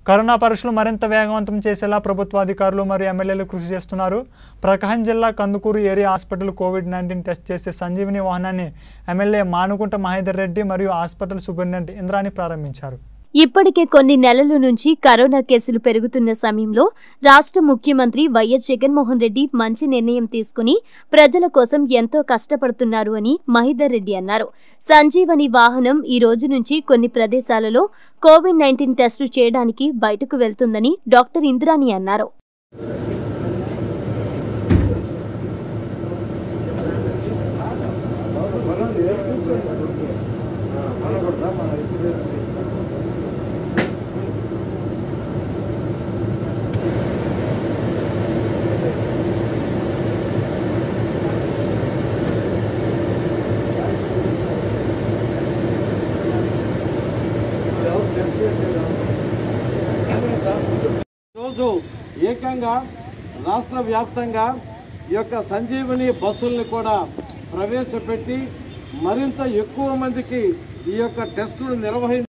corona పరీక్షలు మరింత వేగవంతం చేసేలా ప్రభుత్వ అధికారులు మరియు ఎమ్మెల్యేలు కృషి చేస్తున్నారు ప్రకాశం జిల్లా Kandukur area hospital covid nineteen test చేసే సంజీవిని వాహనాన్ని ఎమ్మెల్యే మానుకుంట మహేందర్ రెడ్డి మరియు హాస్పిటల్ సూపరింటెండెంట్ ఇంద్రాణి ప్రారంభించారు ఇప్పటికే కొన్ని నెలల నుంచి కరోనా కేసులు పెరుగుతున్న సమయంలో రాష్ట్ర ముఖ్యమంత్రి వైఎస్ జగన్మోహన్ రెడ్డి మంచి నిర్ణయం తీసుకుని ప్రజల కోసం ఎంతో కష్టపడుతున్నారు అని మహిదర్ రెడ్డి అన్నారు సంజీవని వాహనం ఈ రోజు నుంచి కొన్ని ప్రదేశాలలో కోవిడ్ నైన్టీన్ టెస్టు చేయడానికి బయటకు వెళ్తుందని డాక్టర్ ఇంద్రాణి అన్నారు ఈరోజు ఏకంగా రాష్ట్ర వ్యాప్తంగా ఈ యొక్క సంజీవని బస్సుల్ని కూడా ప్రవేశపెట్టి మరింత ఎక్కువ మందికి ఈ యొక్క టెస్టులు నిర్వహించి